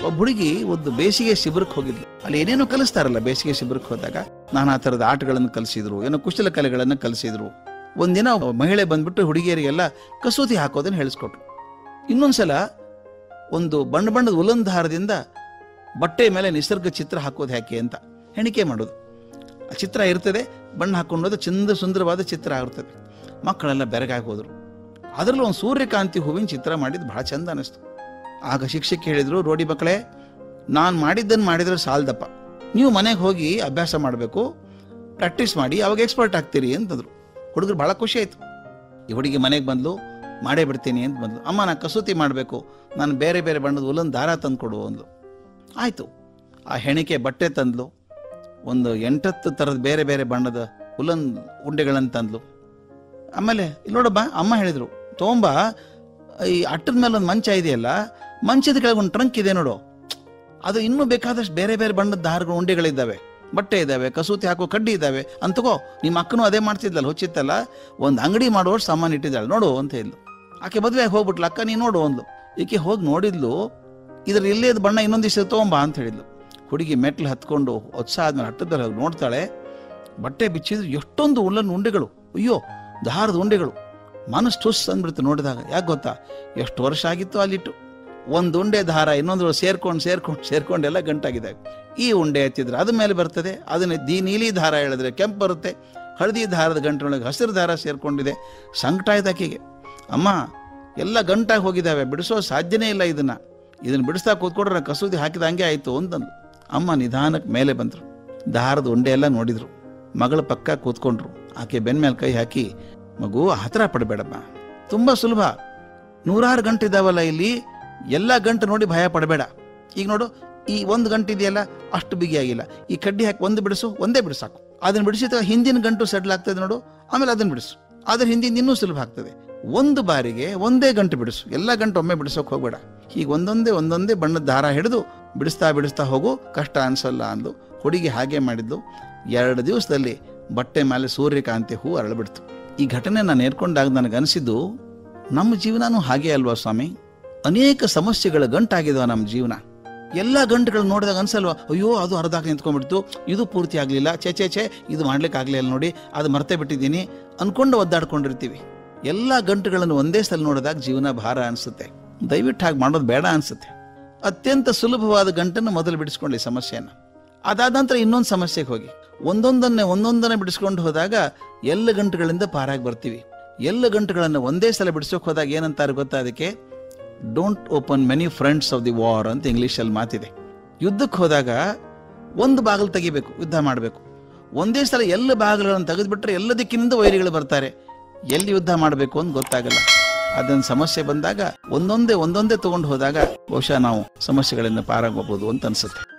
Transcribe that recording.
ಒಬ್ಬ ಹುಡುಗಿ ಒಂದು ಬೇಸಿಗೆ ಶಿಬಿರಕ್ಕೆ ಹೋಗಿದ್ಲು ಅಲ್ಲಿ ಏನೇನೋ ಕಲಿಸ್ತಾರಲ್ಲ ಬೇಸಿಗೆ ಶಿಬಿರಕ್ಕೆ ಹೋದಾಗ ನಾನಾ ಥರದ ಆಟಗಳನ್ನು ಕಲಿಸಿದ್ರು ಏನೋ ಕುಶಲ ಕಲೆಗಳನ್ನು ಕಲಿಸಿದ್ರು ಒಂದಿನ ಒಬ್ಬ ಮಹಿಳೆ ಬಂದ್ಬಿಟ್ಟು ಹುಡುಗಿಯರಿಗೆಲ್ಲ ಕಸೂತಿ ಹಾಕೋದನ್ನ ಹೇಳಿಸ್ಕೊಟ್ರು ಇನ್ನೊಂದ್ಸಲ ಒಂದು ಬಣ್ಣ ಬಣ್ಣದ ಉಲನ್ ದಾರದಿಂದ ಬಟ್ಟೆ ಮೇಲೆ ನಿಸರ್ಗ ಚಿತ್ರ ಹಾಕೋದು ಯಾಕೆ ಅಂತ ಹೆಣಿಕೆ ಮಾಡೋದು ಆ ಚಿತ್ರ ಇರ್ತದೆ ಬಣ್ಣ ಹಾಕೊಂಡೋದು ಚಂದ ಸುಂದರವಾದ ಚಿತ್ರ ಆಗಿರ್ತದೆ ಮಕ್ಕಳೆಲ್ಲ ಬೆರಗಾಗಿ ಹೋದ್ರು ಅದರಲ್ಲೂ ಒಂದು ಸೂರ್ಯಕಾಂತಿ ಹೂವಿನ ಚಿತ್ರ ಮಾಡಿದ್ದು ಬಹಳ ಚಂದ ಅನಿಸ್ತು ಆಗ ಶಿಕ್ಷಕಿ ಹೇಳಿದ್ರು ರೋಡಿ ಮಕ್ಕಳೇ ನಾನು ಮಾಡಿದ್ದನ್ನು ಮಾಡಿದ್ರೆ ಸಾಲ್ದಪ್ಪ ನೀವು ಮನೆಗೆ ಹೋಗಿ ಅಭ್ಯಾಸ ಮಾಡಬೇಕು ಪ್ರಾಕ್ಟೀಸ್ ಮಾಡಿ ಅವಾಗ ಎಕ್ಸ್ಪರ್ಟ್ ಆಗ್ತೀರಿ ಅಂತಂದ್ರು ಹುಡುಗರು ಭಾಳ ಖುಷಿ ಆಯ್ತು ಈ ಹುಡುಗಿ ಮನೆಗೆ ಬಂದ್ಲು ಮಾಡೇ ಬಿಡ್ತೀನಿ ಅಂತ ಬಂದ್ಲು ಅಮ್ಮ ನಾನು ಕಸೂತಿ ಮಾಡಬೇಕು ನಾನು ಬೇರೆ ಬೇರೆ ಬಣ್ಣದ ಉಲ್ಲನ್ ದಾರ ತಂದು ಕೊಡು ಅಂದ್ಲು ಆಯಿತು ಆ ಹೆಣಿಕೆ ಬಟ್ಟೆ ತಂದ್ಲು ಒಂದು ಎಂಟತ್ತು ಥರದ ಬೇರೆ ಬೇರೆ ಬಣ್ಣದ ಉಲ್ಲನ್ ಉಂಡೆಗಳನ್ನು ತಂದ್ಲು ಆಮೇಲೆ ಇಲ್ಲಿ ನೋಡಬ್ಬ ಅಮ್ಮ ಹೇಳಿದ್ರು ತೊಗೊಂಬ ಈ ಅಟ್ಟದ ಮೇಲೆ ಒಂದು ಮಂಚ ಇದೆಯಲ್ಲ ಮಂಚದ ಕೆಳಗೆ ಒಂದು ಟ್ರಂಕ್ ಇದೆ ನೋಡು ಅದು ಇನ್ನೂ ಬೇಕಾದಷ್ಟು ಬೇರೆ ಬೇರೆ ಬಣ್ಣದ ದಾರಗಳು ಉಂಡೆಗಳಿದ್ದಾವೆ ಬಟ್ಟೆ ಇದ್ದಾವೆ ಕಸೂತಿ ಹಾಕೋ ಕಡ್ಡಿ ಇದ್ದಾವೆ ಅಂತಗೋ ನಿಮ್ಮ ಅಕ್ಕನೂ ಅದೇ ಮಾಡ್ತಿದ್ಲಲ್ಲ ಹುಚ್ಚಿತ್ತಲ್ಲ ಒಂದು ಅಂಗಡಿ ಮಾಡುವಷ್ಟು ಸಾಮಾನು ಇಟ್ಟಿದ್ದಾಳೆ ನೋಡು ಅಂತ ಹೇಳಿದ್ಲು ಆಕೆ ಮದುವೆಗೆ ಹೋಗ್ಬಿಟ್ಲು ಅಕ್ಕ ನೀ ನೋಡು ಅಂದ್ಲು ಈಕೆ ಹೋಗಿ ನೋಡಿದ್ಲು ಇದ್ರ ಇಲ್ಲೇದ ಬಣ್ಣ ಇನ್ನೊಂದಿಷ್ಟು ತೊಗೊಂಬಾ ಅಂತ ಹೇಳಿದ್ಲು ಹುಡುಗಿ ಮೆಟ್ಲು ಹತ್ಕೊಂಡು ಉತ್ಸಾಹ ಆದ್ಮೇಲೆ ಹಟ್ಟದಲ್ಲಿ ಹೋಗಿ ನೋಡ್ತಾಳೆ ಬಟ್ಟೆ ಬಿಚ್ಚಿದ್ರು ಎಷ್ಟೊಂದು ಉಲ್ಲನ್ ಉಂಡೆಗಳು ಅಯ್ಯೋ ದಾರದ ಉಂಡೆಗಳು ಮನಸ್ಸು ಟುಸ್ ಅಂದ್ಬಿಡ್ತು ನೋಡಿದಾಗ ಯಾಕೆ ಗೊತ್ತಾ ಎಷ್ಟು ವರ್ಷ ಆಗಿತ್ತು ಅಲ್ಲಿಟ್ಟು ಒಂದು ಉಂಡೆ ದಾರ ಇನ್ನೊಂದು ಸೇರ್ಕೊಂಡು ಸೇರ್ಕೊಂಡು ಸೇರ್ಕೊಂಡು ಎಲ್ಲ ಗಂಟಾಗಿದ್ದಾವೆ ಈ ಉಂಡೆ ಎತ್ತಿದ್ರೆ ಅದ ಮೇಲೆ ಬರ್ತದೆ ಅದನ್ನ ದಿ ನೀಲಿ ದಾರ ಹೇಳಿದ್ರೆ ಕೆಂಪು ಬರುತ್ತೆ ಹಳದಿ ದಾರದ ಗಂಟಿನೊಳಗೆ ಹಸಿರು ದಾರ ಸೇರ್ಕೊಂಡಿದೆ ಸಂಕಟ ಆಯ್ತು ಆಕೆಗೆ ಅಮ್ಮ ಎಲ್ಲ ಗಂಟಾಗಿ ಹೋಗಿದ್ದಾವೆ ಬಿಡಿಸೋ ಸಾಧ್ಯನೇ ಇಲ್ಲ ಇದನ್ನ ಇದನ್ನ ಬಿಡಿಸ್ತಾ ಕೂತ್ಕೊಂಡ್ರೆ ನಾನು ಕಸೂತಿ ಹಾಕಿದ ಹಂಗೆ ಆಯ್ತು ಅಂತಂದು ಅಮ್ಮ ನಿಧಾನಕ್ಕೆ ಮೇಲೆ ಬಂದರು ದಾರದ ಉಂಡೆ ಎಲ್ಲ ನೋಡಿದ್ರು ಮಗಳ ಪಕ್ಕ ಕೂತ್ಕೊಂಡ್ರು ಆಕೆ ಬೆನ್ ಮೇಲೆ ಕೈ ಹಾಕಿ ಮಗು ಹತ್ರ ಪಡಬೇಡಮ್ಮ ತುಂಬಾ ಸುಲಭ ನೂರಾರು ಗಂಟೆ ಇದಾವಲ್ಲ ಇಲ್ಲಿ ಎಲ್ಲ ಗಂಟು ನೋಡಿ ಭಯ ಪಡಬೇಡ ಈಗ ನೋಡು ಈ ಒಂದು ಗಂಟೆ ಇದೆಯಲ್ಲ ಅಷ್ಟು ಬಿಗಿಯಾಗಿಲ್ಲ ಈ ಕಡ್ಡಿ ಹಾಕಿ ಒಂದು ಬಿಡಿಸು ಒಂದೇ ಬಿಡಿಸಾಕು ಅದನ್ನ ಬಿಡಿಸಿದ ಹಿಂದಿನ ಗಂಟು ಸೆಟ್ಲ್ ಆಗ್ತದೆ ನೋಡು ಆಮೇಲೆ ಅದನ್ನ ಬಿಡಿಸು ಅದ್ರ ಹಿಂದಿನ ಇನ್ನೂ ಸುಲಭ ಆಗ್ತದೆ ಒಂದು ಬಾರಿಗೆ ಒಂದೇ ಗಂಟು ಬಿಡಿಸು ಎಲ್ಲ ಗಂಟು ಒಮ್ಮೆ ಬಿಡಿಸೋಕೆ ಹೋಗ್ಬೇಡ ಹೀಗೆ ಒಂದೊಂದೇ ಒಂದೊಂದೇ ಬಣ್ಣದ ದಾರ ಹಿಡಿದು ಬಿಡಿಸ್ತಾ ಬಿಡಿಸ್ತಾ ಹೋಗು ಕಷ್ಟ ಅನ್ಸಲ್ಲ ಅಂದು ಹುಡುಗಿ ಹಾಗೆ ಮಾಡಿದ್ದು ಎರಡು ದಿವಸದಲ್ಲಿ ಬಟ್ಟೆ ಮೇಲೆ ಸೂರ್ಯಕಾಂತಿ ಹೂ ಅರಳಿಬಿಡ್ತು ಈ ಘಟನೆ ನಾನು ಏರ್ಕೊಂಡಾಗ ನನಗೆ ಅನಿಸಿದ್ದು ನಮ್ಮ ಜೀವನನೂ ಹಾಗೆ ಅಲ್ವಾ ಸ್ವಾಮಿ ಅನೇಕ ಸಮಸ್ಯೆಗಳ ಗಂಟಾಗಿದಾವ ನಮ್ಮ ಜೀವನ ಎಲ್ಲ ಗಂಟುಗಳು ನೋಡಿದಾಗ ಅನ್ಸಲ್ವಾ ಅಯ್ಯೋ ಅದು ಅರ್ಧಾಕ್ ನಿಂತ್ಕೊಂಡ್ಬಿಡ್ತು ಇದು ಪೂರ್ತಿ ಆಗಲಿಲ್ಲ ಛೇ ಛೇ ಛೇ ಇದು ಮಾಡ್ಲಿಕ್ಕೆ ಆಗಲಿಲ್ಲ ನೋಡಿ ಅದು ಮರ್ತೇ ಬಿಟ್ಟಿದ್ದೀನಿ ಅನ್ಕೊಂಡು ಒದ್ದಾಡ್ಕೊಂಡಿರ್ತೀವಿ ಎಲ್ಲ ಗಂಟುಗಳನ್ನು ಒಂದೇ ಸಲ ನೋಡಿದಾಗ ಜೀವನ ಭಾರ ಅನಿಸುತ್ತೆ ದಯವಿಟ್ಟು ಹಾಗೆ ಮಾಡೋದು ಬೇಡ ಅನಿಸುತ್ತೆ ಅತ್ಯಂತ ಸುಲಭವಾದ ಗಂಟನ್ನು ಮೊದಲು ಬಿಡಿಸ್ಕೊಳ್ಳಿ ಸಮಸ್ಯೆಯನ್ನು ಅದಾದ ನಂತರ ಇನ್ನೊಂದು ಸಮಸ್ಯೆಗೆ ಹೋಗಿ ಒಂದೊಂದನ್ನೇ ಒಂದೊಂದನ್ನೇ ಬಿಡಿಸ್ಕೊಂಡು ಹೋದಾಗ ಎಲ್ಲ ಗಂಟುಗಳಿಂದ ಪಾರಾಗಿ ಬರ್ತೀವಿ ಎಲ್ಲ ಗಂಟುಗಳನ್ನು ಒಂದೇ ಸಲ ಬಿಡಿಸೋಕೆ ಹೋದಾಗ ಏನಂತಾರೆ ಗೊತ್ತಾ ಅದಕ್ಕೆ don't open many fronts of the war ಅಂತ ಇಂಗ್ಲೀಷಲ್ಲಿ ಮಾತಿದೆ ಯುದ್ಧಕ್ಕೆ ಹೋದಾಗ ಒಂದು ಬಾಗಿಲು ತೆಗಿಬೇಕು ಯುದ್ಧ ಮಾಡಬೇಕು ಒಂದೇ ಸಲ ಎಲ್ಲ ಬಾಗಿಲುಗಳನ್ನು ತೆಗೆದುಬಿಟ್ರೆ ಎಲ್ಲ ದಿಕ್ಕಿನಿಂದ ವೈರಿಗಳು ಬರ್ತಾರೆ ಎಲ್ಲಿ ಯುದ್ಧ ಮಾಡಬೇಕು ಅಂತ ಗೊತ್ತಾಗಲ್ಲ ಅದನ್ನ ಸಮಸ್ಯೆ ಬಂದಾಗ ಒಂದೊಂದೇ ಒಂದೊಂದೇ ತಗೊಂಡು ಹೋದಾಗ ಬಹುಶಃ ನಾವು ಸಮಸ್ಯೆಗಳಿಂದ ಪಾರಾಗೋಗ್ಬೋದು ಅಂತ ಅನ್ಸುತ್ತೆ